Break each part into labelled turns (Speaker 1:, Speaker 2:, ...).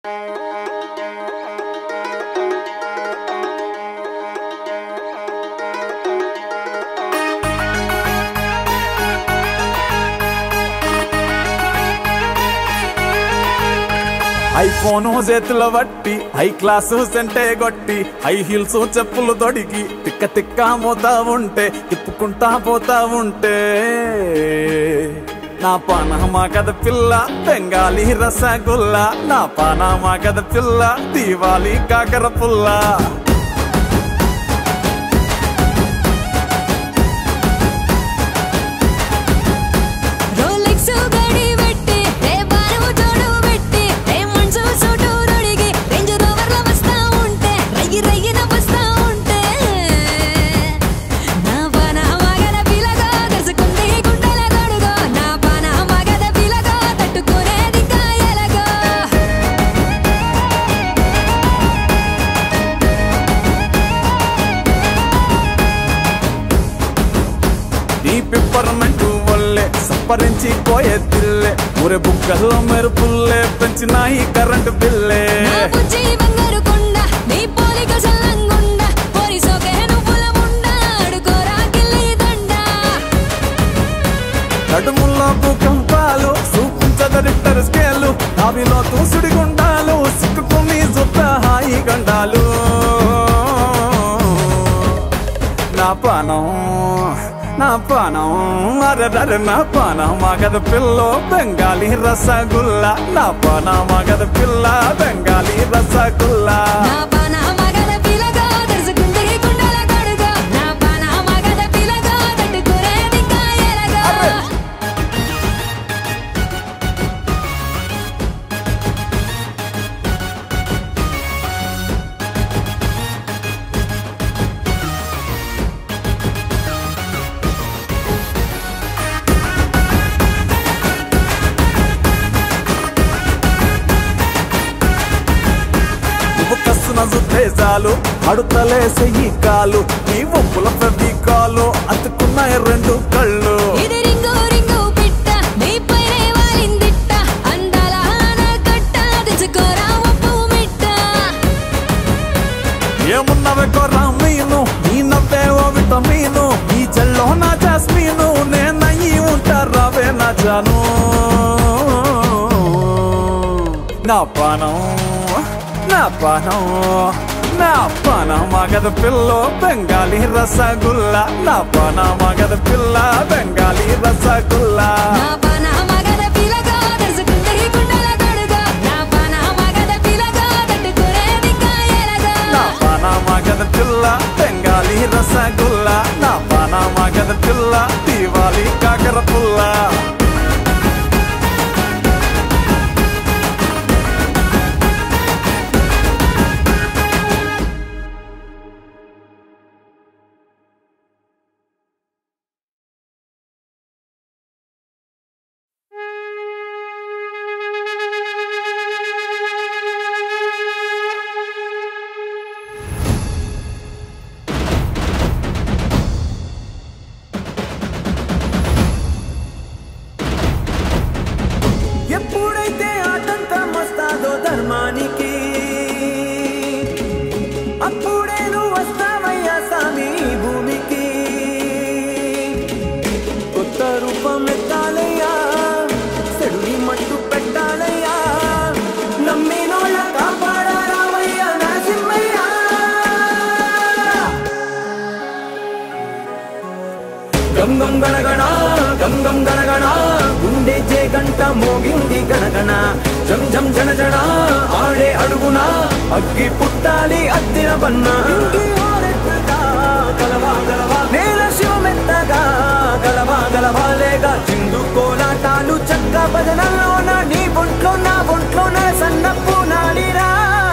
Speaker 1: iPhone చేతుల బట్టి high class సెంటే కొట్టి హై హీల్స్ చెప్పులు తొడిగి తిక్క తిక్క పోతా ఉంటే తిప్పుకుంటా పోతా ఉంటే నా పానమా కథ పిల్ల బెంగాలీ రసగుల్లా నా పానమా కథ పిల్ల దీవాలి కాకర పుల్లా
Speaker 2: రోలెక్స్ గడి పెట్టి రే బారము తోడు పెట్టి రే మనసు సోటు రొడిగి రేంజ్ రోవర్ల వస్తా ఉంటే రయ్యి రయ్యిన వస్తా ఉంటే నా పాన మగద పిలగా కరుసుకుంది గుండెల గడుగో నా పాన మగద పిలగా తట్టుకునేది కాయలగో
Speaker 1: నీ పిప్పరమెంటు వల్లే సప్పరించి పోయే తిల్లే ఊరే బుక్కల్లో మెరుపుల్లే పెంచినాయి కరెంటు బిల్లే
Speaker 2: నా బుజ్జి బంగారు కొండ నీ పోలిక చల్లంగుండ పోరి సోకే నువ్వుల ముండ అడుకోరా గిల్లి దండ
Speaker 1: నడుముల్లో భూకంపాలు చూపించదరిద్దరు స్కేలు నావిలో తూసుడి గుండాలు సిక్కుకుని జుట్ట హాయి గండాలు నా పానం నా పానం అరరర నా పానం మగద పిల్ల బెంగాలీ రసగుల్లా నా పానం మగద పిల్ల బెంగాలీ రసగుల్లా
Speaker 2: నా పాన మగద పిలగా తెరుచుకుంది గుండెల గడుగో నా పాన మగద పిలగా తట్టుకునేది కాయలగా
Speaker 1: నువ్వు కస్తున్న ఉద్దేశాలు అడుతలేసే ఈ కాలు నీ ఒప్పుల ప్రతి కాలు అతుకున్నాయి రెండు కళ్ళు
Speaker 2: ఇది రింగు రింగు పిట్ట నీ పైనే వాలిందిట్ట అందాల ఆనకట్ట తెచ్చుకోరా ఒప్పు మిట్ట
Speaker 1: ఏమున్నవే కొర్రా మీను నీ నవ్వే ఓ విటమీను ఈ చెల్లో నా జాస్మీను నేనయ్యి ఉంటారావే నా జాను నా పానం నా పానం నా పాన మగద పిల్ల బెంగాలీ రసగుల్లా నా పాన మగద పిల్ల బెంగాలీ రసగుల్లా
Speaker 2: నా పాన మగద పిలగా తెరుచుకుంది గుండెల గడుగో నా పాన మగద పిలగా తట్టుకునేది కాయలగా
Speaker 1: నా పాన మగద పిల్ల బెంగాలీ రసగుల్లా నా పాన మగద పిల్ల దీవాలి కాకర పుల్లా
Speaker 3: ఎప్పుడైతే ఆటంకం వస్తాదో ధర్మానికి అప్పుడే నువ్వు వస్తావయ్యా స్వామి ఈ భూమికి కొత్త రూపం ఎత్తాలయ్యా చెడుని మట్టు పెట్టాలయ్యా నమ్మినోళ్ళ కాపాడారావయ్యా నరసింహయ్యా గం గం గణగణ గం గం గణగణ గుండె జే గంట మోగింది గణగణ జం జం జన జన ఆడే అడుగున అగ్గి పుట్టాలి అద్దిన బన్న కలవా కలవా నేల శివమెత్తగా గలవా గలవాలేగా చిందు కోలాటాలు చక్క భజనల్లోన నీ ఒంట్లో నా ఒంట్లోన సన్నప్పు నాడిరా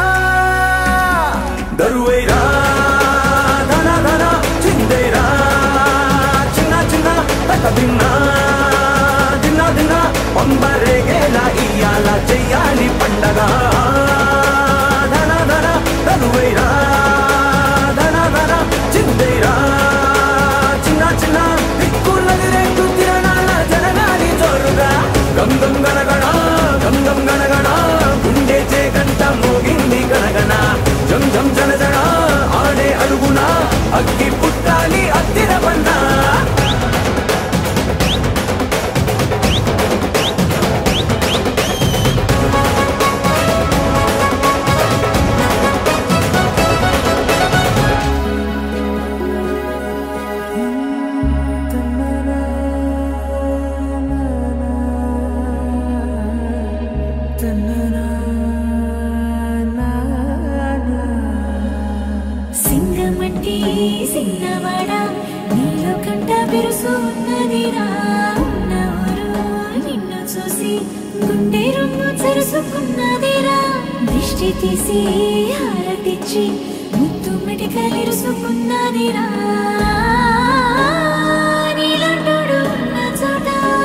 Speaker 3: దరువైరా ధన ధన చిందేరా చిన్న చిన్న తక దిన్న దిన్న దిన్న పంబరేగేలా ఇయ్యాల చెయ్యాలి పండగ ధన ధన దరువైరా ధన ధన చిందేరా చిన్న చిన్న దిక్కులది రేటు తిరణాల జనగాలి జోరుగా గం గం గణగణ గం గం గణగణ
Speaker 4: సింగమట్టి సిన్నవాడ నీలో కంట పెరుసు ఉన్నదిరా ఉన్నవారు నిన్ను చూసి గుండె రొమ్ము చరుసుకున్నదిరా దిష్టి తీసి హారతిచ్చి ముత్తు మెటికలిరుసుకున్నదిరా నీలంటోడు ఉన్న చోట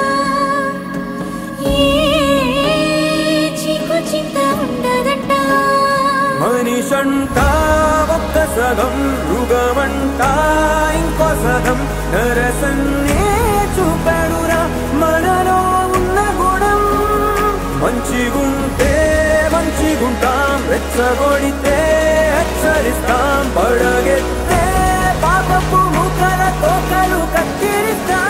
Speaker 4: ఏ చీకు చింత ఉండదంట
Speaker 3: మనిషంట ఒక్క సగం మృగమంట ఇంకో సగం నరసన్నే చూపాడురా మనలో ఉన్న గుణం మంచిగుంటే మంచిగుంటాం రెచ్చగొడితే హెచ్చరిస్తాం పడగెత్తే పాపపు ముఖల తోకలు కత్తిరిస్తాం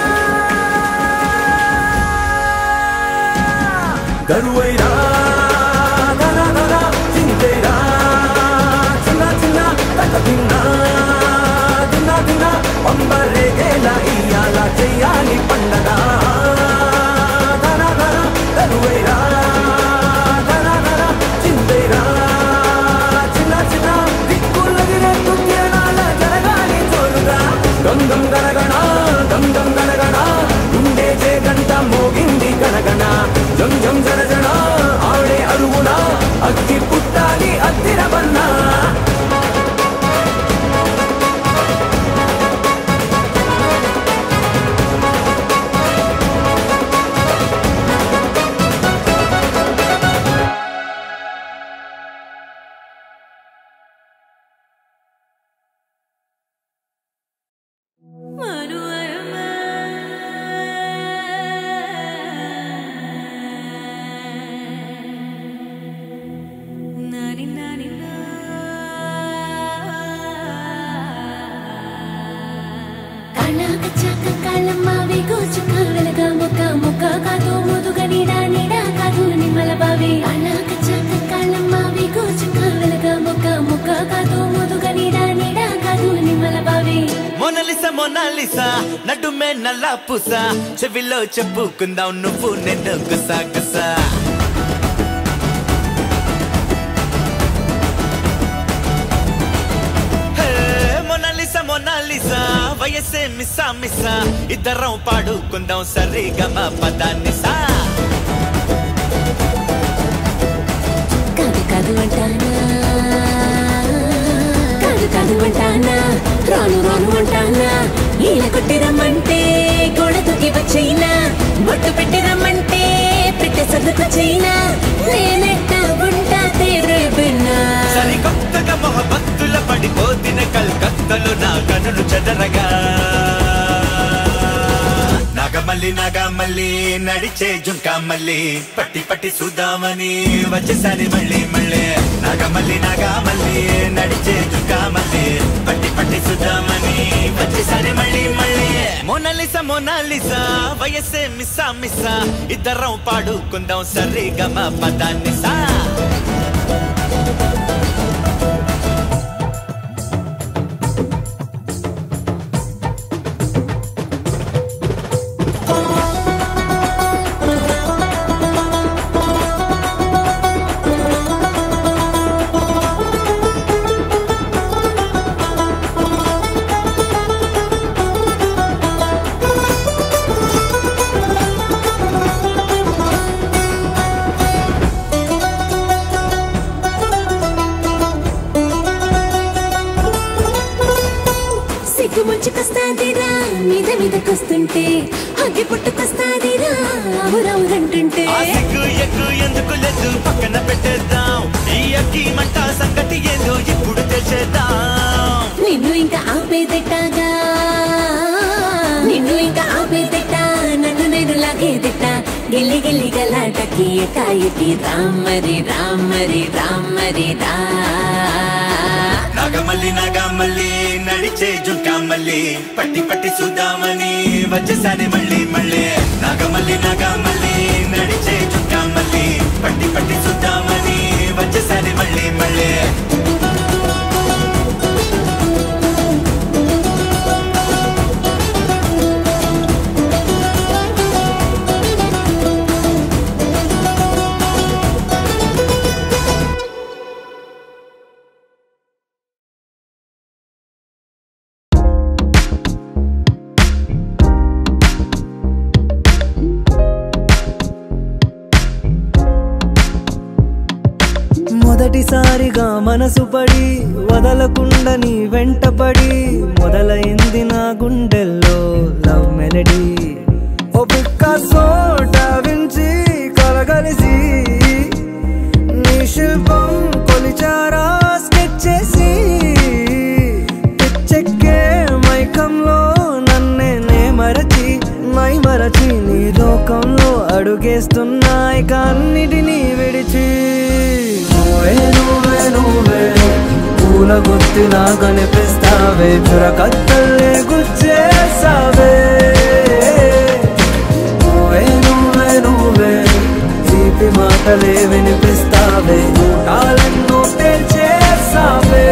Speaker 3: గరువైనా గర గర చింతేరా చిన్న చిన్న తక తిన్నా తిన్న తిన్న పంబరేగేలా ఇయ్యాల చెయ్యాలి పండగ గర గర గరువైనా గర గర చింతేరా చిన్న చిన్న దిక్కులగిరే తుమ్మెనాల జరగాలి జోరుగా గంగం గరగణ గంగం గరగణ గుండె చే గంట మోగింది గణగణ జం జం జన జన ఆడే అరుగున అగ్గి పుట్టాలి అద్దిరవన్నా
Speaker 4: కళ్ళకచ్చాక కాళ్ళమ్మావి కూచుక వెలగ ముక్క ముక్క కాదు ముదుగ నీడ నీడ కాదు నిమ్మల బావి కళ్ళకచ్చాక కాళ్ళమ్మావి కూచుక వెలగ ముక్క ముక్క కాదు ముదుగ నీడ నీడ కాదు నిమ్మల బావి
Speaker 5: మొనలిస మొనాలిస నడుమే నల్ల పూస చెవిలో చెప్పుకుందాం నువ్వు నేను గుసా గుసా హే, మొనాలిస మొనాలిస వయసే మిస్సా మిస్సా ఇద్దరం పాడుకుందాం సరిగమ పదాన్నిసా
Speaker 4: కాదు కాదు అంటానా కాదు కాదు అంటానా రాను రాను అంటానా ఈల కొట్టి రమ్మంటే గోడ దూకి వచ్చైనా బొట్టు పెట్టి రమ్మంటే పెట్టె సర్దుకొచ్చైనా నేనెట్ట ఉంటా తేరేబిన్నా
Speaker 5: సరికొత్తగా మొహబత్తుల పడిపోతిన కల్కత్తలు నా కనులు చెదరగా నాగమల్లి నాగమల్లి నడిచే జుంకా మల్లి పట్టి పట్టి చూద్దామని వచ్చేసారి మళ్ళీ మళ్ళీ నాగమల్లి నాగమల్లి నడిచే జుంకా మల్లి పట్టి పట్టి చూద్దామని వచ్చేసారి మళ్ళీ మళ్ళీ మోనాలిసా మోనాలిసా వయసే మిస్సా మిస్సా ఇద్దరం పాడుకుందాం సరిగమ పదాన్నిసా
Speaker 4: సిగ్గు ముంచుకొస్తాదిరా మీద మీదకొస్తుంటే అగ్గి పుట్టుకొస్తాదిరా అవురవురంటుంటే
Speaker 5: ఆ సిగ్గు ఎగ్గు ఎందుకు లేదు పక్కన పెట్టేద్దాం ఈ అగ్గి మంట సంగతి ఏందో ఇప్పుడు తెలిసేద్దాం
Speaker 4: నిన్ను ఇంకా ఆపేదెట్టాగా నిన్ను ఇంకా ఆపేదెట్ట నన్ను నేను లాగేదెట్ట గిల్లి గిల్లి గలాటకి ఎకాయకి రామ్మరి రామ్మరి రామ్మరి రా
Speaker 5: నాగమల్లి నాగమల్లి నడిచే జుంకా మల్లి పట్టి పట్టి చూద్దామని వచ్చేసారి మళ్ళీ మళ్ళీ నాగమల్లి నాగమల్లి నడిచే జుంకా మల్లి పట్టి పట్టి చూద్దామని వచ్చేసారి మళ్ళీ మళ్ళీ
Speaker 6: మొదటిసారిగా మనసు పడి వదలకుండా నీ వెంటపడి మొదలైంది నా గుండెల్లో లవ్ మెలడీ ఓ పిక్కాసో డావించి కలగలిసి నీ శిల్పం కొలిచారా స్కెచ్ చేసి పిచ్చెక్కే మైకంలో నన్నే నే మరచి మై మరచి నీ లోకంలో అడుగేస్తున్నాయి కన్నిటినీ విడిచి నువ్వే నువ్వే నువ్వే పూల గుర్తిలా కనిపిస్తావే చురకత్తల్లే గుచ్చేసావే నువ్వే నువ్వే నువ్వే తీపి మాటలే వినిపిస్తావే కాలెన్నో తేల్చేసావే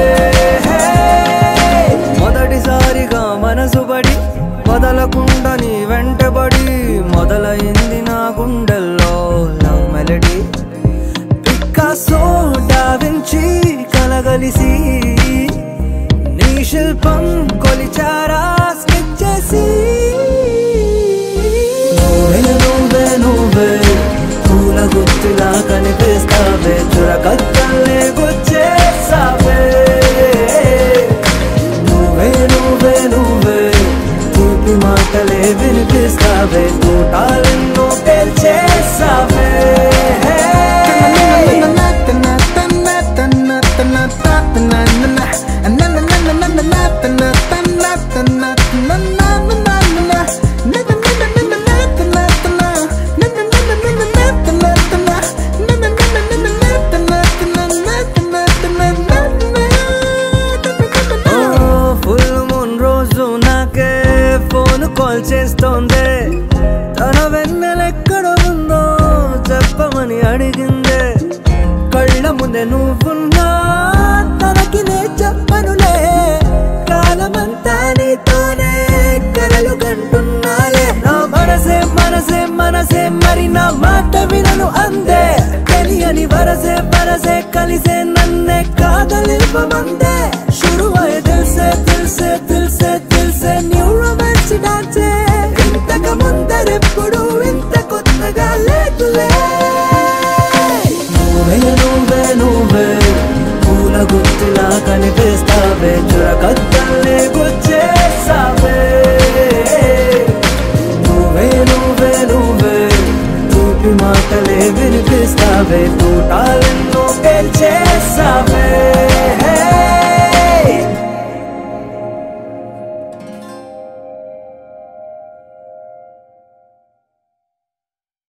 Speaker 6: మొదటిసారిగా మనసు పడి వదలకుండా నీ వెంటబడి మొదలైంది నా గుండెల్లో లవ్ మెలడీ పికాసో డావించి కలగలిసి నీ శిల్పం కొలిచారా స్కెచ్ చేసి నువ్వే నువ్వే నువ్వే పూల గుర్తులా కనిపిస్తావే చురకత్తల్లే గుచ్చేసావే నువ్వే నువ్వే నువ్వే తీపి మాటలే వినిపిస్తావే తోటాలెన్నో పేల్చేసావే ఓ ఫుల్ మూన్ రోజు నాకే ఫోన్ కాల్ చేస్తోంది తన వెన్నెలెక్కడ ఉందో చెప్పమని అడిగిందే కళ్ళ ముందే నువ్వున్నా తనకి నే చెప్పనులే కాలమంతా నీతోనే కలలు కంటున్నాలే నా మనసే మనసే మనసే మరి నా మాట వినను అందే తెలియని వరసే వరసే కలిసే నన్నే కాదలిపమందే శురువై దిల్సే దిల్సే దిల్సే దిల్సే న్యూ రొమాన్స్ డాన్సే ఇంతకు ముందరెప్పుడు ఇంత కొత్తగా లేదులే నువ్వే నువ్వే నువ్వే పూల గుర్తులా కనిపిస్తావే చురకత్తల్లే గుచ్చేసావే నువ్వే నువ్వే నువ్వే తీపి మాటలే వినిపిస్తావే తోటాలెన్నో పేల్చేసావే